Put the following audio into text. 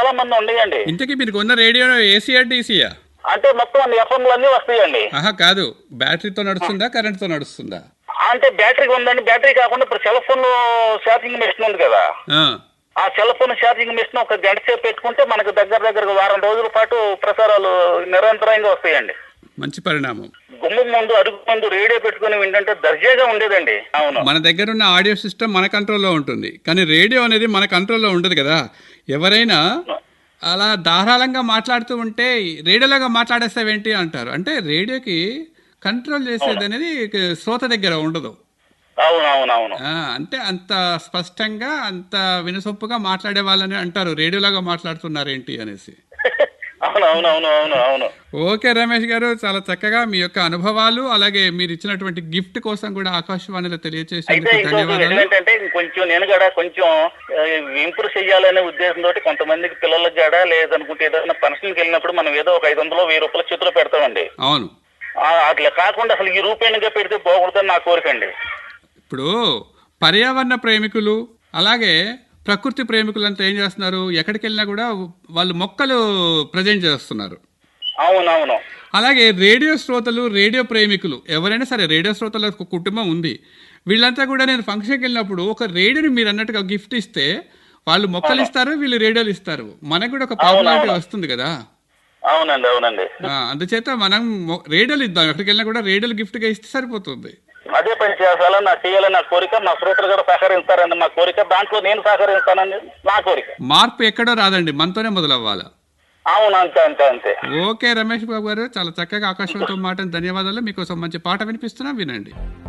చాలా మంది ఉండేయండి ఇంతకీ మీరు కొన్న రేడియో ఏసీఆ డీసీయా అంటే మొత్తం అన్ని ఎఫ్ఎంలు అన్ని వస్తాయండి ఆహా కాదు బ్యాటరీతో నడుస్తుందా కరెంట్తో నడుస్తుందా అంటే బ్యాటరీ ఉందండి బ్యాటరీ కాకుండా ఇప్పుడు సెల్ ఫోన్ ఛార్జింగ్ మిషన్ ఉంది కదా ఆ, ఆ సెల్ ఫోన్ ఛార్జింగ్ మిషన్ ఒక గంట సేపు పెట్టుకుంటే మనకు దగ్గర దగ్గర వారం రోజుల పాటు ప్రసారాలు నిరంతరంగా వస్తాయండి మంచి పరిణామం గుమ్మం ముందు అడుగు ముందు రేడియో పెట్టుకుని వింటుంటే దర్జాగా ఉండేదండి అవును మన దగ్గర ఉన్న ఆడియో సిస్టమ్ మన కంట్రోల్లో ఉంటుంది కానీ రేడియో అనేది మన కంట్రోల్లో ఉండదు కదా ఎవరైనా అలా ధారాళంగా మాట్లాడుతూ ఉంటే రేడియోలాగా మాట్లాడేస్తావేంటి అంటారు అంటే రేడియోకి కంట్రోల్ చేసేది అనేది శ్రోత దగ్గర ఉండదు అవును అవును అవును ఆ, అంటే అంత స్పష్టంగా అంత వినసొప్పుగా మాట్లాడే వాళ్ళని అంటారు రేడియోలాగా మాట్లాడుతున్నారేంటి అనేసి అవును అవును అవును అవును అవును ఓకే రమేష్ గారు చాలా చక్కగా మీ యొక్క అనుభవాలు అలాగే మీరు ఇచ్చినటువంటి గిఫ్ట్ కోసం కూడా ఆకాశవాణిలో అయితే తెలియజేసేందుకు ఇంకొక ధన్యవాదాలు ఏంటంటే కొంచెం నేను కూడా కొంచెం ఇంప్రూవ్ చేయాలనే ఉద్దేశంతో కొంతమందికి పిల్లలకు కూడా లేదనుకుంటే ఏదైనా ఫంక్షన్కి వెళ్ళినప్పుడు మనం ఏదో ఒక ఐదు వందలు వెయ్యి రూపాయల చేతిలో పెడతామండి అవును ఆ, అట్లా కాకుండా అసలు ఈ రూపాయలుగా పెడితే బాగుంటుందని నా కోరికండి ఇప్పుడు పర్యావరణ ప్రేమికులు అలాగే ప్రకృతి ప్రేమికులు అంతా ఏం చేస్తున్నారు ఎక్కడికి వెళ్ళినా కూడా వాళ్ళు మొక్కలు ప్రజెంట్ చేస్తున్నారు అవును అవును అలాగే రేడియో శ్రోతలు రేడియో ప్రేమికులు ఎవరైనా సరే రేడియో శ్రోతల ఒక కుటుంబం ఉంది వీళ్ళంతా కూడా నేను ఫంక్షన్కి వెళ్ళినప్పుడు ఒక రేడియోని మీరు అన్నట్టుగా గిఫ్ట్ ఇస్తే వాళ్ళు మొక్కలు ఇస్తారు వీళ్ళు రేడియోలు ఇస్తారు మనకు కూడా ఒక పాపులారిటీ వస్తుంది కదా అవునండి అవునండి ఆ, అందుచేత మనం మొ- రేడియోలు ఇద్దాం ఎక్కడికి వెళ్ళినా కూడా రేడియోలు గిఫ్ట్గా ఇస్తే సరిపోతుంది అదే పని చేయాలని నా చేయాలని నా కోరిక మా శ్రోతలు కూడా సహకరిస్తారని మా కోరిక దాంట్లో నేను సహకరిస్తానని నా కోరిక మార్పు ఎక్కడో రాదండి మనతోనే మొదలవ్వాలి అవును అంతే అంతే అంతే ఓకే రమేష్ బాబు గారు చాలా చక్కగా ఆకాశంతో మాట ధన్యవాదాలు మీకోసం మంచి పాట వినిపిస్తున్నా వినండి